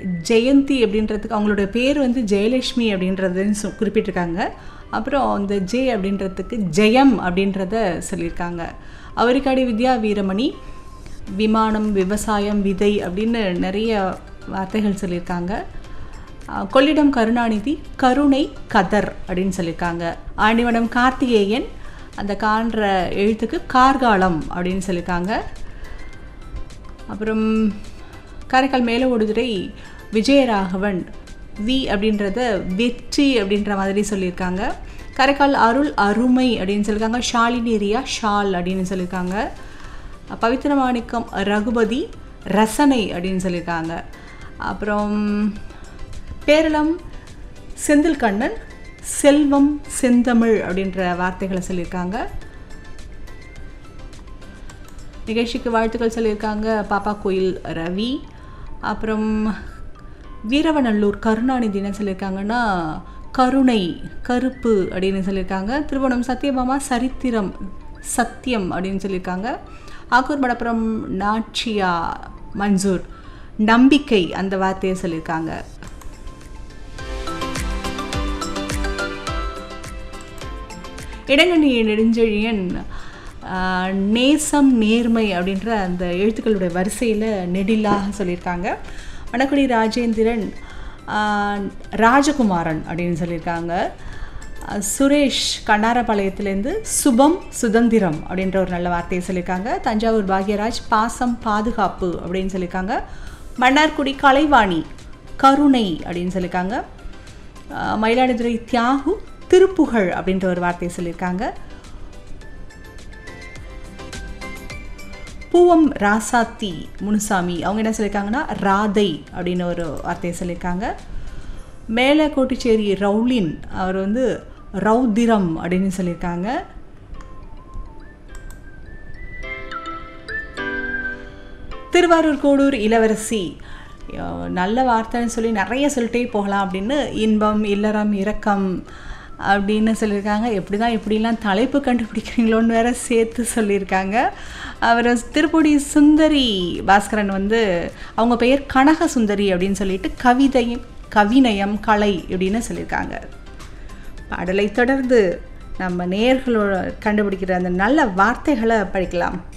ஜெயந்தி அப்படின்றதுக்கு அவங்களோட பேர் வந்து ஜெயலட்சுமி அப்படின்றதுன்னு சொ- குறிப்பிட்டிருக்காங்க அப்புறம் இந்த ஜே அப்படின்றதுக்கு ஜெயம் அப்படின்றத சொல்லியிருக்காங்க அவரிக்காடி வித்யா வீரமணி விமானம் விவசாயம் விதை அப்படின்னு நிறைய வார்த்தைகள் சொல்லியிருக்காங்க அஹ் கொள்ளிடம் கருணாநிதி கருணை கதர் அப்படின்னு சொல்லியிருக்காங்க ஆண்டிவனம் கார்த்திகேயன் அந்த காண்ற எழுத்துக்கு கார்காலம் அப்படின்னு சொல்லியிருக்காங்க அப்புறம் காரைக்கால் மேல ஒடுதுறை விஜயராகவன் வி அப்படின்றத வெற்றி அப்படின்ற மாதிரி சொல்லியிருக்காங்க காரைக்கால் அருள் அருமை அப்படின்னு சொல்லியிருக்காங்க ஷாலினி ரியா ஷால் அப்படின்னு சொல்லியிருக்காங்க பவித்திரமாணிக்கம் ரகுபதி ரசனை அப்படின்னு சொல்லியிருக்காங்க அப்புறம் பேரளம் செந்தில் கண்ணன் செல்வம் செந்தமிழ் அப்படின்ற வார்த்தைகளை சொல்லியிருக்காங்க நிகழ்ச்சிக்கு வாழ்த்துக்கள் சொல்லியிருக்காங்க பாப்பா கோயில் ரவி அப்புறம் வீரவநல்லூர் கருணாநிதி என்ன சொல்லியிருக்காங்கன்னா கருணை கருப்பு அப்படின்னு சொல்லியிருக்காங்க திருவோணம் சத்யபாமா சரித்திரம் சத்தியம் அப்படின்னு சொல்லியிருக்காங்க ஆக்கூர் மடப்புறம் நாச்சியா மன்சூர் நம்பிக்கை அந்த வார்த்தையை சொல்லியிருக்காங்க இடங்கண்ணி நெடுஞ்செழியன் ஆஹ், நேசம் நேர்மை அப்படின்ற அந்த எழுத்துக்களுடைய வரிசையில் நெடிலாக சொல்லியிருக்காங்க வனக்குடி ராஜேந்திரன் ஆஹ், ராஜகுமாரன் அப்படின்னு சொல்லியிருக்காங்க ஆஹ், சுரேஷ் கண்ணாரபாளையத்துலேருந்து சுபம் சுதந்திரம் அப்படின்ற ஒரு நல்ல வார்த்தையை சொல்லியிருக்காங்க தஞ்சாவூர் பாக்யராஜ் பாசம் பாதுகாப்பு அப்படின்னு சொல்லியிருக்காங்க மன்னார்குடி கலைவாணி கருணை அப்படின்னு சொல்லியிருக்காங்க ஆஹ், மயிலாடுதுறை தியாகு திருப்புகழ் அப்படின்ற ஒரு வார்த்தையை சொல்லியிருக்காங்க பூவம் ராசாத்தி முனுசாமி அவங்க என்ன சொல்லியிருக்காங்கன்னா ராதை அப்படின்னு ஒரு வார்த்தையை சொல்லியிருக்காங்க மேலே கோட்டிச்சேரி ரவுலின் அவர் வந்து ரௌதிரம் அப்படின்னு சொல்லியிருக்காங்க திருவாரூர் கோடூர் இளவரசி அஹ் நல்ல வார்த்தைன்னு சொல்லி நிறைய சொல்லிட்டே போகலாம் அப்படின்னு இன்பம் இல்லறம் இரக்கம் அப்படின்னு சொல்லியிருக்காங்க எப்படி தான் எப்படிலாம் தலைப்பு கண்டுபிடிக்கிறீங்களோன்னு வேற சேர்த்து சொல்லியிருக்காங்க அவர் திருப்பூடி சுந்தரி பாஸ்கரன் வந்து அவங்க பெயர் கனக சுந்தரி அப்படின்னு சொல்லிட்டு கவிதையும் கவிநயம் கலை அப்படின்னு சொல்லியிருக்காங்க பாடலை தொடர்ந்து நம்ம நேர்களோட கண்டுபிடிக்கிற அந்த நல்ல வார்த்தைகளை படிக்கலாம்